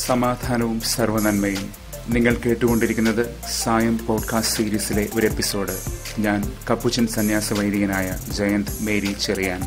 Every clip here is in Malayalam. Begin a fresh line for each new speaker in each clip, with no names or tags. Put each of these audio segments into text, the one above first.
സമാധാനവും സർവനന്മയും നിങ്ങൾ കേട്ടുകൊണ്ടിരിക്കുന്നത് സായം പോഡ്കാസ്റ്റ് സീരീസിലെ ഒരു എപ്പിസോഡ് ഞാൻ കപ്പുച്ചൻ സന്യാസ വൈദികനായ ജയന്ത് മേരി ചെറിയാൻ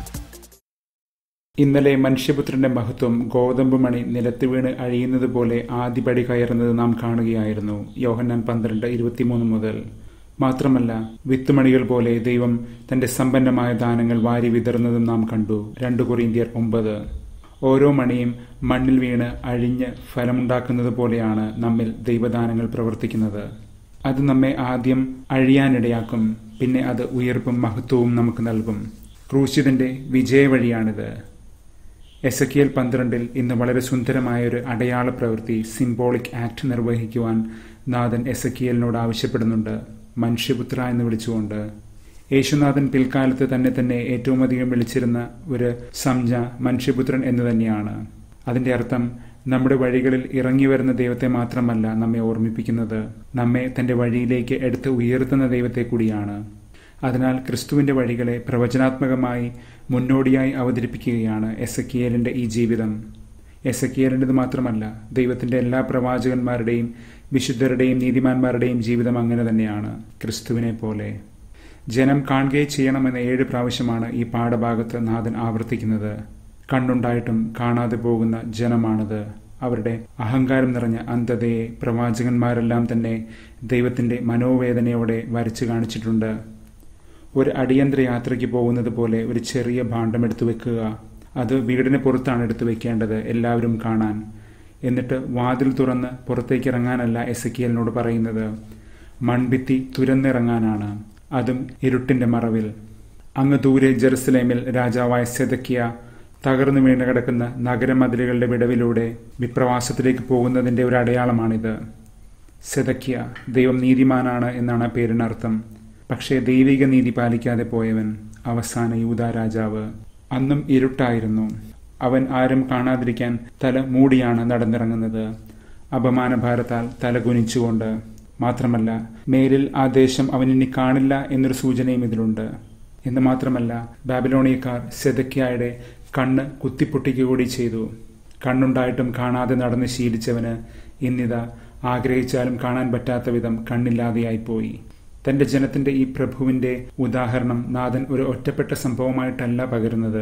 ഇന്നലെ മനുഷ്യപുത്രന്റെ മഹത്വം ഗോതമ്പ് മണി നിലത്ത് വീണ് അഴിയുന്നത് പോലെ ആദ്യപടി കയറുന്നത് നാം കാണുകയായിരുന്നു യോഹന്നാൻ പന്ത്രണ്ട് ഇരുപത്തിമൂന്ന് മുതൽ മാത്രമല്ല വിത്തുമണികൾ പോലെ ദൈവം തന്റെ സമ്പന്നമായ ദാനങ്ങൾ വാരി വിതറുന്നതും നാം കണ്ടു രണ്ടു കൊറിന്ത്യർ ഒമ്പത് ഓരോ മണിയും മണ്ണിൽ വീണ് അഴിഞ്ഞ് ഫലമുണ്ടാക്കുന്നത് പോലെയാണ് നമ്മിൽ ദൈവദാനങ്ങൾ പ്രവർത്തിക്കുന്നത് അത് നമ്മെ ആദ്യം അഴിയാനിടയാക്കും പിന്നെ അത് ഉയർപ്പും മഹത്വവും നമുക്ക് നൽകും ക്രൂശിതന്റെ വിജയവഴിയാണിത് എസക്കിയൽ പന്ത്രണ്ടിൽ ഇന്ന് വളരെ സുന്ദരമായ ഒരു അടയാള പ്രവൃത്തി സിംബോളിക് ആക്ട് നിർവഹിക്കുവാൻ നാഥൻ എസക്കിയലിനോട് ആവശ്യപ്പെടുന്നുണ്ട് മനുഷ്യപുത്ര എന്ന് വിളിച്ചുകൊണ്ട് യേശുനാഥൻ പിൽക്കാലത്ത് തന്നെ തന്നെ ഏറ്റവും അധികം വിളിച്ചിരുന്ന ഒരു സംജ്ഞ മനുഷ്യപുത്രൻ എന്ന് തന്നെയാണ് അതിന്റെ അർത്ഥം നമ്മുടെ വഴികളിൽ ഇറങ്ങി വരുന്ന ദൈവത്തെ മാത്രമല്ല നമ്മെ ഓർമ്മിപ്പിക്കുന്നത് നമ്മെ തന്റെ വഴിയിലേക്ക് എടുത്ത് ഉയർത്തുന്ന ദൈവത്തെ കൂടിയാണ് അതിനാൽ ക്രിസ്തുവിന്റെ വഴികളെ പ്രവചനാത്മകമായി മുന്നോടിയായി അവതരിപ്പിക്കുകയാണ് എസക്കിയലിന്റെ ഈ ജീവിതം എസക്കിയലിൻ്റെത് മാത്രമല്ല ദൈവത്തിന്റെ എല്ലാ പ്രവാചകന്മാരുടെയും വിശുദ്ധരുടെയും നീതിമാന്മാരുടെയും ജീവിതം അങ്ങനെ തന്നെയാണ് ക്രിസ്തുവിനെ പോലെ ജനം കാണുകയും ചെയ്യണമെന്ന ഏഴ് പ്രാവശ്യമാണ് ഈ പാഠഭാഗത്ത് നാഥൻ ആവർത്തിക്കുന്നത് കണ്ണുണ്ടായിട്ടും കാണാതെ പോകുന്ന ജനമാണത് അവരുടെ അഹങ്കാരം നിറഞ്ഞ അന്ധതയെ പ്രവാചകന്മാരെല്ലാം തന്നെ ദൈവത്തിന്റെ മനോവേദനയോടെ വരച്ചു കാണിച്ചിട്ടുണ്ട് ഒരു അടിയന്തര യാത്രയ്ക്ക് പോകുന്നത് പോലെ ഒരു ചെറിയ ഭാണ്ഡം എടുത്തു വെക്കുക അത് വീടിന് പുറത്താണ് എടുത്തു വെക്കേണ്ടത് എല്ലാവരും കാണാൻ എന്നിട്ട് വാതിൽ തുറന്ന് പുറത്തേക്ക് ഇറങ്ങാനല്ല എസക്കിയലിനോട് പറയുന്നത് മൺഭിത്തി തുരന്നിറങ്ങാനാണ് അതും ഇരുട്ടിന്റെ മറവിൽ അങ്ങ് ദൂരെ ജെറുസലേമിൽ രാജാവായ സെതക്കിയ തകർന്നു വീണ് കിടക്കുന്ന നഗരമതിലുകളുടെ വിടവിലൂടെ വിപ്രവാസത്തിലേക്ക് പോകുന്നതിന്റെ ഒരു അടയാളമാണിത് സെതക്കിയ ദൈവം നീതിമാനാണ് എന്നാണ് പേരിനർത്ഥം പക്ഷേ ദൈവിക നീതി പാലിക്കാതെ പോയവൻ അവസാന യൂത രാജാവ് അന്നും ഇരുട്ടായിരുന്നു അവൻ ആരും കാണാതിരിക്കാൻ തല മൂടിയാണ് നടന്നിറങ്ങുന്നത് അപമാനഭാരത്താൽ തല കുനിച്ചുകൊണ്ട് മാത്രമല്ല മേലിൽ ആ ദേശം അവനിനി കാണില്ല എന്നൊരു സൂചനയും ഇതിലുണ്ട് എന്ന് മാത്രമല്ല ബാബിലോണിയക്കാർ സെതക്കിയായുടെ കണ്ണ് കുത്തിപ്പൊട്ടിക്കുക ചെയ്തു കണ്ണുണ്ടായിട്ടും കാണാതെ നടന്ന് ശീലിച്ചവന് ഇന്നിതാ ആഗ്രഹിച്ചാലും കാണാൻ പറ്റാത്ത വിധം കണ്ണില്ലാതെയായിപ്പോയി തന്റെ ജനത്തിന്റെ ഈ പ്രഭുവിന്റെ ഉദാഹരണം നാഥൻ ഒരു ഒറ്റപ്പെട്ട സംഭവമായിട്ടല്ല പകരുന്നത്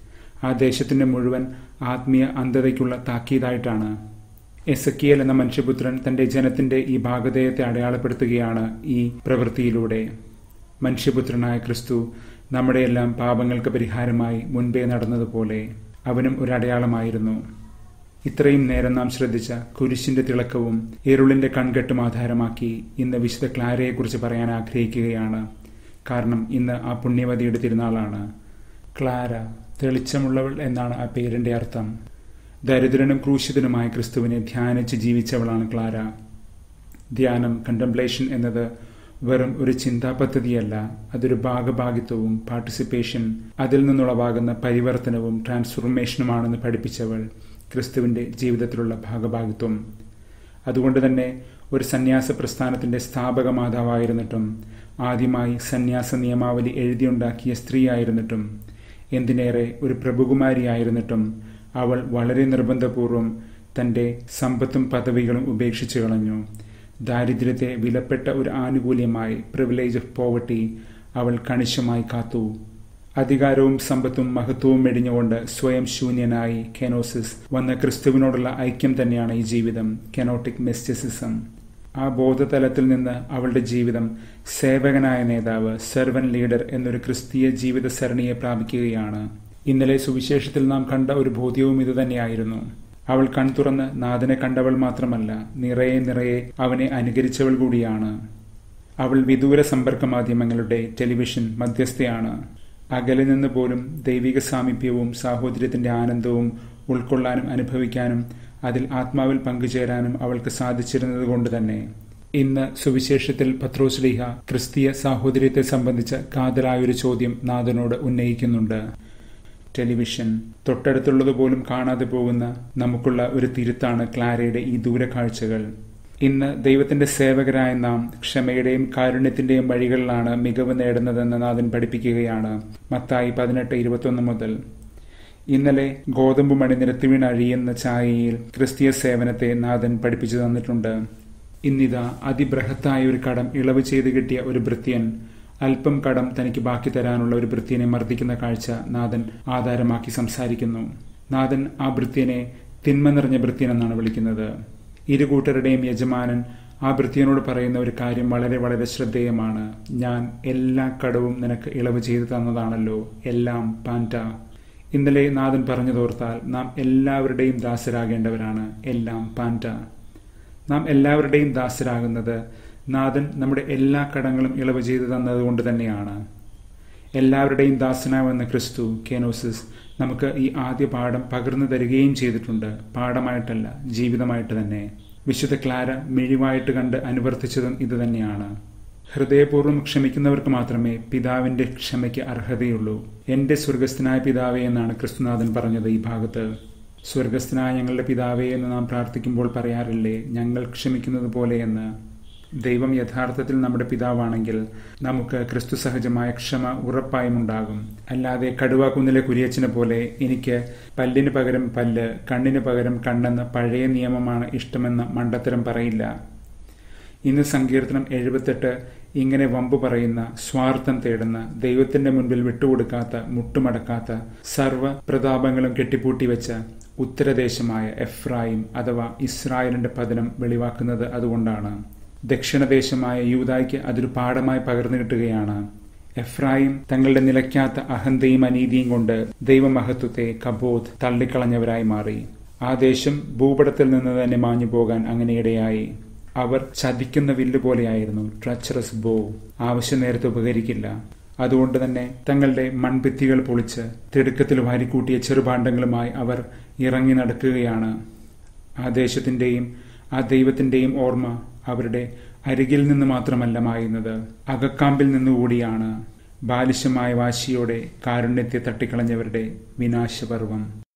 ആ ദേശത്തിന്റെ മുഴുവൻ ആത്മീയ അന്ധതയ്ക്കുള്ള താക്കീതായിട്ടാണ് എസക്കിയൽ എന്ന മനുഷ്യപുത്രൻ തന്റെ ജനത്തിന്റെ ഈ ഭാഗതയത്തെ അടയാളപ്പെടുത്തുകയാണ് ഈ പ്രവൃത്തിയിലൂടെ മനുഷ്യപുത്രനായ ക്രിസ്തു നമ്മുടെയെല്ലാം പാപങ്ങൾക്ക് പരിഹാരമായി മുൻപേ നടന്നതുപോലെ അവനും ഒരു അടയാളമായിരുന്നു ഇത്രയും നേരം നാം ശ്രദ്ധിച്ച കുരിശിന്റെ തിളക്കവും ഇരുളിന്റെ കൺകെട്ടും ആധാരമാക്കി ഇന്ന് വിശുദ്ധ ക്ലാരയെക്കുറിച്ച് പറയാൻ ആഗ്രഹിക്കുകയാണ് കാരണം ഇന്ന് ആ പുണ്യവതിയുടെ തിരുനാളാണ് ക്ലാര തെളിച്ചമുള്ളവൾ എന്നാണ് ആ പേരിന്റെ അർത്ഥം ദരിദ്രനും ക്രൂശിതനുമായ ക്രിസ്തുവിനെ ധ്യാനിച്ച് ജീവിച്ചവളാണ് ക്ലാര ധ്യാനം കണ്ടംപ്ലേഷൻ എന്നത് വെറും ഒരു ചിന്താ പദ്ധതിയല്ല അതൊരു ഭാഗഭാഗിത്വവും പാർട്ടിസിപ്പേഷൻ അതിൽ നിന്നുളവാകുന്ന പരിവർത്തനവും ട്രാൻസ്ഫോർമേഷനുമാണെന്ന് പഠിപ്പിച്ചവൾ ക്രിസ്തുവിന്റെ ജീവിതത്തിലുള്ള ഭാഗഭാഗിത്വം അതുകൊണ്ട് തന്നെ ഒരു സന്യാസ പ്രസ്ഥാനത്തിന്റെ സ്ഥാപക മാതാവായിരുന്നിട്ടും ആദ്യമായി സന്യാസ നിയമാവലി എഴുതിയുണ്ടാക്കിയ സ്ത്രീയായിരുന്നിട്ടും എന്തിനേറെ ഒരു പ്രഭുകുമാരിയായിരുന്നിട്ടും അവൾ വളരെ നിർബന്ധപൂർവം തന്റെ സമ്പത്തും പദവികളും ഉപേക്ഷിച്ചു കളഞ്ഞു ദാരിദ്ര്യത്തെ വിലപ്പെട്ട ഒരു ആനുകൂല്യമായി പ്രിവിലേജ് ഓഫ് പോവർട്ടി അവൾ കണിശമായി കാത്തു അധികാരവും സമ്പത്തും മഹത്വവും മെടിഞ്ഞുകൊണ്ട് സ്വയം ശൂന്യനായി കെനോസിസ് വന്ന ക്രിസ്തുവിനോടുള്ള ഐക്യം തന്നെയാണ് ഈ ജീവിതം കെനോട്ടിക് മെസ്റ്റിസിസം ആ ബോധതലത്തിൽ നിന്ന് അവളുടെ ജീവിതം സേവകനായ നേതാവ് സെർവൻ ലീഡർ എന്നൊരു ക്രിസ്തീയ ജീവിത സരണിയെ പ്രാപിക്കുകയാണ് ഇന്നലെ സുവിശേഷത്തിൽ നാം കണ്ട ഒരു ബോധ്യവും ഇതുതന്നെയായിരുന്നു അവൾ കൺതുറന്ന് നാഥനെ കണ്ടവൾ മാത്രമല്ല നിറയെ നിറയെ അവനെ അനുകരിച്ചവൾ കൂടിയാണ് അവൾ വിദൂര സമ്പർക്ക മാധ്യമങ്ങളുടെ ടെലിവിഷൻ മധ്യസ്ഥയാണ് അകലെ നിന്ന് പോലും ദൈവിക സാമീപ്യവും സാഹോദര്യത്തിന്റെ ആനന്ദവും ഉൾക്കൊള്ളാനും അനുഭവിക്കാനും അതിൽ ആത്മാവിൽ പങ്കുചേരാനും അവൾക്ക് സാധിച്ചിരുന്നത് കൊണ്ട് തന്നെ ഇന്ന് സുവിശേഷത്തിൽ പത്രോസ്ലിഹ ക്രിസ്തീയ സാഹോദര്യത്തെ സംബന്ധിച്ച കാതലായൊരു ചോദ്യം നാഥനോട് ഉന്നയിക്കുന്നുണ്ട് ടെലിവിഷൻ തൊട്ടടുത്തുള്ളതുപോലും കാണാതെ പോകുന്ന നമുക്കുള്ള ഒരു തിരുത്താണ് ക്ലാരയുടെ ഈ ദൂരക്കാഴ്ചകൾ ഇന്ന് ദൈവത്തിന്റെ സേവകരായ നാം ക്ഷമയുടെയും കാരുണ്യത്തിന്റെയും വഴികളിലാണ് മികവ് നേടുന്നതെന്ന് നാഥൻ പഠിപ്പിക്കുകയാണ് മത്തായി പതിനെട്ട് ഇരുപത്തൊന്ന് മുതൽ ഇന്നലെ ഗോതമ്പ് മണി നിരത്തി വീണ് അഴിയുന്ന ഛായയിൽ ക്രിസ്തീയ സേവനത്തെ നാഥൻ പഠിപ്പിച്ചു തന്നിട്ടുണ്ട് ഇന്നിതാ അതിബൃഹത്തായ ഒരു കടം ഇളവ് ചെയ്ത് കിട്ടിയ ഒരു ഭൃത്യൻ അല്പം കടം തനിക്ക് ബാക്കി തരാനുള്ള ഒരു ഭൃത്യനെ മർദ്ദിക്കുന്ന കാഴ്ച നാഥൻ ആധാരമാക്കി സംസാരിക്കുന്നു നാഥൻ ആ ഭൃത്യനെ തിന്മ നിറഞ്ഞ ഭൃത്യൻ എന്നാണ് വിളിക്കുന്നത് ഇരു കൂട്ടരുടെയും യജമാനൻ ആ ഭൃത്യനോട് പറയുന്ന ഒരു കാര്യം വളരെ വളരെ ശ്രദ്ധേയമാണ് ഞാൻ എല്ലാ കടവും നിനക്ക് ഇളവ് ചെയ്തു തന്നതാണല്ലോ എല്ലാം പാൻറ്റ ഇന്നലെ നാഥൻ പറഞ്ഞതോർത്താൽ നാം എല്ലാവരുടെയും ദാസരാകേണ്ടവരാണ് എല്ലാം പാൻറ്റ നാം എല്ലാവരുടെയും ദാസരാകുന്നത് നാഥൻ നമ്മുടെ എല്ലാ കടങ്ങളും ഇളവ് ചെയ്തു തന്നതുകൊണ്ട് തന്നെയാണ് എല്ലാവരുടെയും ദാസനാവെന്ന ക്രിസ്തു കേനോസിസ് നമുക്ക് ഈ ആദ്യ പാഠം പകർന്നു തരികയും ചെയ്തിട്ടുണ്ട് പാഠമായിട്ടല്ല ജീവിതമായിട്ട് തന്നെ വിശുദ്ധ ക്ലാര മിഴിവായിട്ട് കണ്ട് അനുവർത്തിച്ചതും ഇതുതന്നെയാണ് ഹൃദയപൂർവ്വം ക്ഷമിക്കുന്നവർക്ക് മാത്രമേ പിതാവിന്റെ ക്ഷമയ്ക്ക് അർഹതയുള്ളൂ എന്റെ സ്വർഗസ്ഥനായ പിതാവേ എന്നാണ് ക്രിസ്തുനാഥൻ പറഞ്ഞത് ഈ ഭാഗത്ത് സ്വർഗസ്ഥനായ ഞങ്ങളുടെ പിതാവേ എന്ന് നാം പ്രാർത്ഥിക്കുമ്പോൾ പറയാറില്ലേ ഞങ്ങൾ ക്ഷമിക്കുന്നത് പോലെ എന്ന് ദൈവം യഥാർത്ഥത്തിൽ നമ്മുടെ പിതാവാണെങ്കിൽ നമുക്ക് ക്രിസ്തു സഹജമായ ക്ഷമ ഉറപ്പായും ഉണ്ടാകും അല്ലാതെ കടുവ കുന്നിലെ കുരിയച്ചനെ പോലെ എനിക്ക് പല്ലിന് പകരം പല്ല് കണ്ണിന് പകരം കണ്ണെന്ന് പഴയ നിയമമാണ് ഇഷ്ടമെന്ന് മണ്ടത്തരം പറയില്ല ഇന്ന് സങ്കീർത്തനം എഴുപത്തെട്ട് ഇങ്ങനെ വമ്പു പറയുന്ന സ്വാർത്ഥം തേടുന്ന ദൈവത്തിന്റെ മുൻപിൽ വിട്ടുകൊടുക്കാത്ത മുട്ടുമടക്കാത്ത സർവ പ്രതാപങ്ങളും കെട്ടിപ്പൂട്ടി വെച്ച ഉത്തരദേശമായ എഫ്രായിം അഥവാ ഇസ്രായേലിന്റെ പതനം വെളിവാക്കുന്നത് അതുകൊണ്ടാണ് ദക്ഷിണദേശമായ യൂതായ്ക്ക് അതൊരു പാഠമായി പകർന്നു കിട്ടുകയാണ് എഫ്രായിം തങ്ങളുടെ നിലയ്ക്കാത്ത അഹന്തയും അനീതിയും കൊണ്ട് ദൈവമഹത്വത്തെ കബോധ് തള്ളിക്കളഞ്ഞവരായി മാറി ആ ദേശം ഭൂപടത്തിൽ നിന്ന് തന്നെ മാഞ്ഞു പോകാൻ അങ്ങനെയിടയായി അവർ ചതിക്കുന്ന വില്ല് പോലെയായിരുന്നു ട്രച്ചറസ് ബോ ആവശ്യ നേരത്തെ ഉപകരിക്കില്ല അതുകൊണ്ട് തന്നെ തങ്ങളുടെ മൺഭിത്തികൾ പൊളിച്ച് തിടുക്കത്തിൽ വാരിക്കൂട്ടിയ ചെറുപാണ്ഡങ്ങളുമായി അവർ ഇറങ്ങി നടക്കുകയാണ് ആ ദേശത്തിന്റെയും ആ ദൈവത്തിന്റെയും ഓർമ്മ അവരുടെ അരികിൽ നിന്ന് മാത്രമല്ല മായുന്നത് അകക്കാമ്പിൽ നിന്നുകൂടിയാണ് ബാലിശമായ വാശിയോടെ കാരുണ്യത്തെ തട്ടിക്കളഞ്ഞവരുടെ വിനാശപർവം